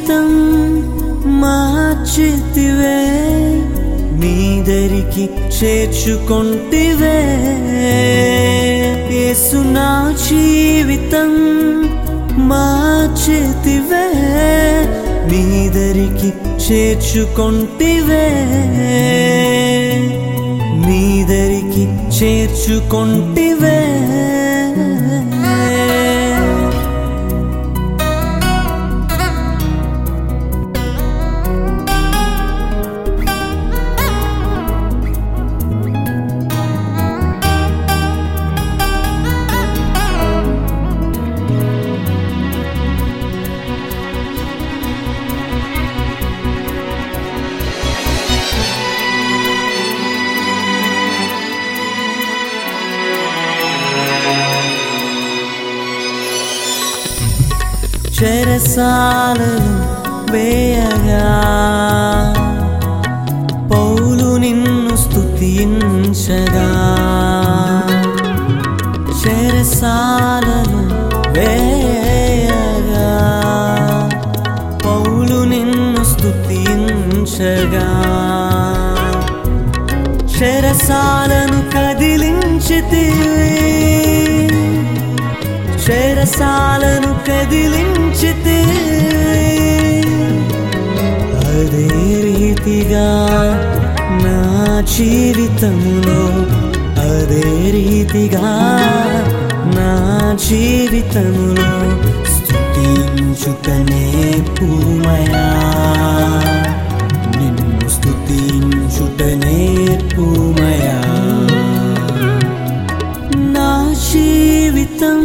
జీవితం మార్చితివే నీదరికి చేర్చుకొంటివే యేసు నా జీవితం మార్చితివే నీదరికి చేర్చుకొంటివే నీదరికి చేర్చుకొంటివే చెరసాలను వేయగా పౌలు నిన్ను స్తుతించగా చెరసాలను వేయగా పౌలు నిన్ను స్తుతించగా చెరసాలను కదిలించితివి చెరసాలను కదిలించితే అదే రీతిగా నా జీవితములో అదే రీతిగా నా జీవితములో స్థుతించుటనే పూమయా నిన్ను స్థుతించుటనే పూమయా నా జీవితం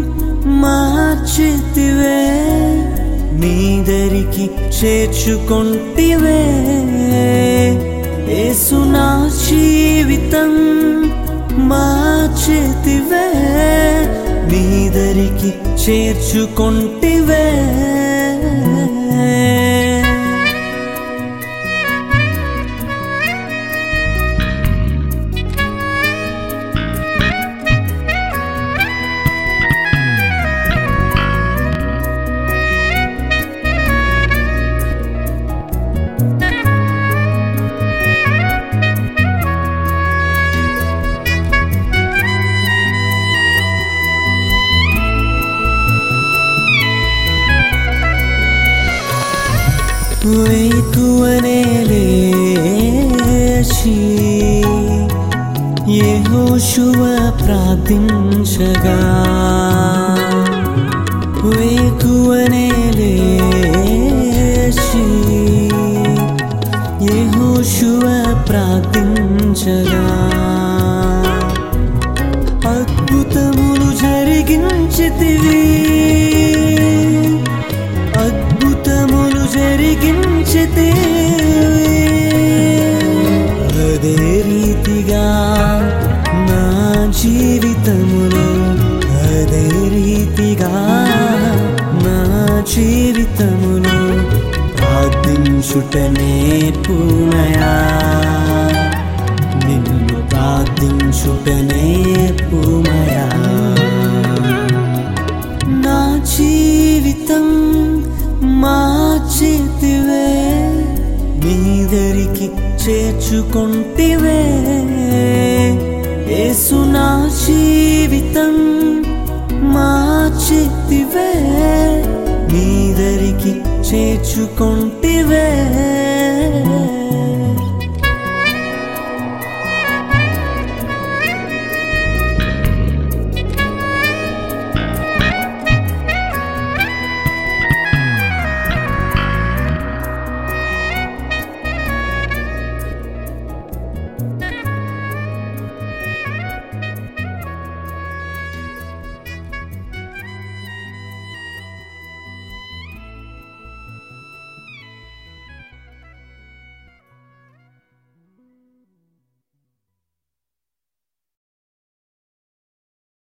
మార్చితివే నీదరికి చేర్చుకొంటివే యేసు నా జీవితం మార్చితివే నీదరికి చేర్చుకొంటివే వేకువనే లేచి యెహోషువ ప్రార్థించగా వేకువనే లేచి యెహోషువ ప్రార్థించగా అద్భుతములు జరిగించితివి అద్భుతములు జరిగించితే అదే రీతిగా నా జీవితములో అదే రీతిగా నా జీవితములో ప్రార్థించుటనే పూనయా నిన్ను ప్రార్థించుటనే పూమయా నా జీవితం మార్చితివే నీదరికి చేర్చుకొంటివే యేసు నా జీవితం మార్చితివే నీదరికి చేర్చుకొంటివే